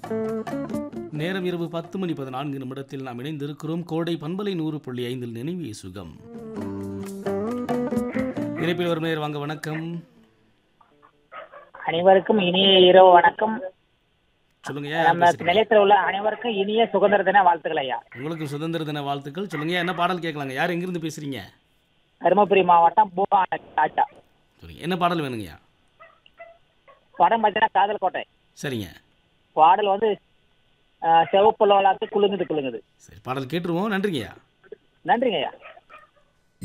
நேரம் இரவு பத்து மணி பதினான்கு நிமிடத்தில் நாம் இணைந்திருக்கிறோம் கோடை பண்பலை நூறு புள்ளி ஐந்தில் நினைவே சுகம் இணைப்பில் வரும் நேர் வாங்க வணக்கம் அனைவருக்கும் இனிய இரவு வணக்கம் சொல்லுங்க யார் நம்ம பேசுறீங்க? நிலையத்தில் உள்ள அனைவருக்கும் இனிய சுதந்திர தின வாழ்த்துக்கள் ஐயா உங்களுக்கு சுதந்திர தின வாழ்த்துக்கள் சொல்லுங்க என்ன பாடல் கேட்கலாங்க யார் எங்கிருந்து பேசுறீங்க தருமபுரி மாவட்டம் பூவான ஆச்சா சரிங்க என்ன பாடல் வேணுங்கய்யா படம் பார்த்தீங்கன்னா காதல் கோட்டை சரிங்க பாடல் வந்து அஹ், சிவப்பு லோலாத்து குலுங்குது குலுங்குது சரி பாடல் கேட்டுருவோம் நன்றிங்கய்யா நன்றிங்க ஐயா